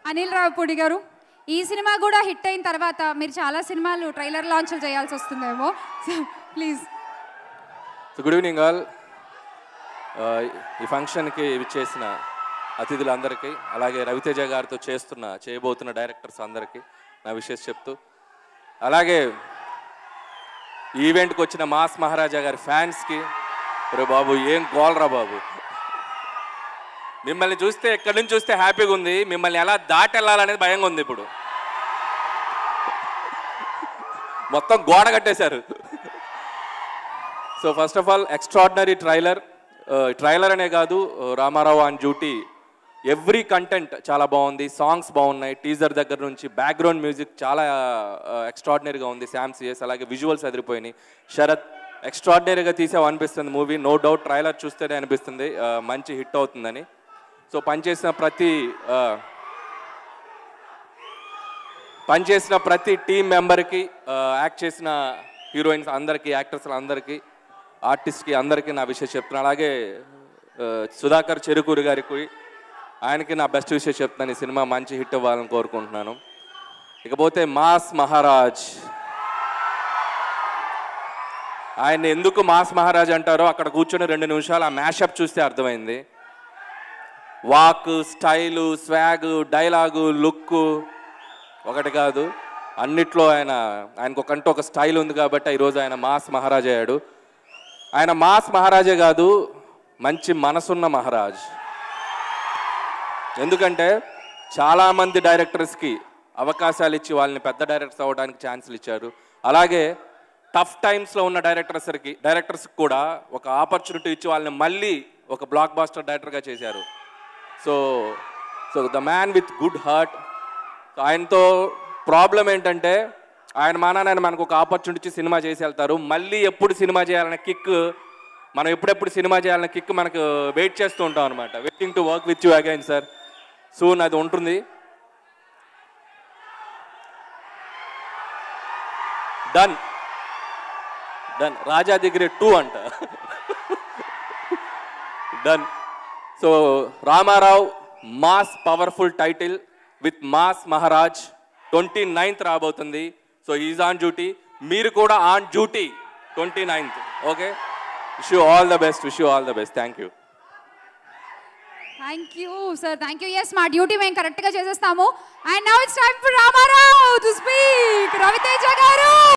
అనిల్ రావుపూడి గారు ఈ సినిమా కూడా హిట్ అయిన తర్వాత మీరు చాలా సినిమాలు ట్రైలర్ లాంచ్లు చేయాల్సి వస్తుందేమో please so good evening all ఈ ఫంక్షన్కి ఇవి చేసిన అతిథులందరికీ అలాగే రవితేజ గారితో చేస్తున్న చేయబోతున్న డైరెక్టర్స్ అందరికీ నా విషయస్ చెప్తూ అలాగే ఈ ఈవెంట్కి వచ్చిన మాస్ మహారాజా గారి ఫ్యాన్స్కి రే బాబు ఏం గోల్రా బాబు మిమ్మల్ని చూస్తే ఎక్కడి నుంచి చూస్తే హ్యాపీగా ఉంది మిమ్మల్ని ఎలా దాటి వెళ్ళాలనేది భయంగా ఉంది ఇప్పుడు మొత్తం గోడ కట్టేశారు so first of all extraordinary trailer trailer అనే కాదు uh, Ramarao on duty every content చాలా బాగుంది సాంగ్స్ బాగున్నాయి టీజర్ దగ్గర నుంచి బ్యాక్గ్రౌండ్ మ్యూజిక్ చాలా ఎక్స్ట్రాడినరీగా ఉంది శామ్ సిఎస్ అలాగే విజువల్స్ అదిరిపోయినాయి శరత్ ఎక్స్ట్రాడినరీగా తీసావు అనిపిస్తుంది మూవీ నో డౌట్ ట్రైలర్ చూస్తేనే అనిపిస్తుంది uh, మంచి హిట్ అవుతుందని సో పనిచేసిన ప్రతి uh, పనిచేసిన ప్రతి టీం మెంబర్కి యాక్ట్ చేసిన హీరోయిన్స్ అందరికీ యాక్టర్స్ అందరికీ ఆర్టిస్ట్కి అందరికీ నా విషయం చెప్తున్నాను అలాగే ఆ, సుధాకర్ చెరుకూరి గారికి ఆయనకి నా బెస్ట్ విషయం చెప్తున్నాను ఈ సినిమా మంచి హిట్ అవ్వాలని కోరుకుంటున్నాను ఇకపోతే మాస్ మహారాజ్ ఆయన ఎందుకు మాస్ మహారాజ్ అంటారో అక్కడ కూర్చొని రెండు నిమిషాలు ఆ మ్యాషప్ చూస్తే అర్థమైంది walk style swag dialogue look ఒకటి కాదు అన్నిట్లో ఆయన ఆయనకు ఒకంటూ ఒక స్టైల్ ఉంది కాబట్టి ఈరోజు ఆయన మాస్ మహారాజ్ అయ్యాడు ఆయన మాస్ మహారాజే కాదు మంచి మనసున్న మహారాజ్ ఎందుకంటే చాలామంది డైరెక్టర్స్కి అవకాశాలు ఇచ్చి వాళ్ళని పెద్ద డైరెక్టర్స్ అవ్వడానికి ఛాన్సులు ఇచ్చారు అలాగే టఫ్ టైమ్స్లో ఉన్న డైరెక్టర్స్కి డైరెక్టర్స్కి కూడా ఒక ఆపర్చునిటీ ఇచ్చి వాళ్ళని మళ్ళీ ఒక బ్లాక్ బాస్టర్ డైరెక్టర్గా చేశారు so so the man with good heart ఆయనతో ప్రాబ్లం ఏంటంటే ఆయన మానాన్ని మనకు ఒక ఆపర్చునిటీ ఇచ్చి సినిమా చేసి వెళ్తారు మళ్ళీ ఎప్పుడు సినిమా చేయాలన్న కిక్ మనం ఎప్పుడెప్పుడు సినిమా చేయాలన్న కిక్ మనకు వెయిట్ చేస్తూ ఉంటాం అనమాట waiting to work with you again sir soon అది ఉంటుంది డన్ డన్ రాజా దగ్గర టూ అంట done so Ramarao mass powerful title with mass Maharaj twenty ninth రాబోతుంది సో ఈజ్ ఆన్ డ్యూటీ మీరు కూడా on duty twenty ninth okay wish you all the best wish you all the best thank you thank you sir thank you yes మా duty మేము కరెక్ట్గా చేసేస్తాము and now it's time for Ramarao to speak Raviteja గారు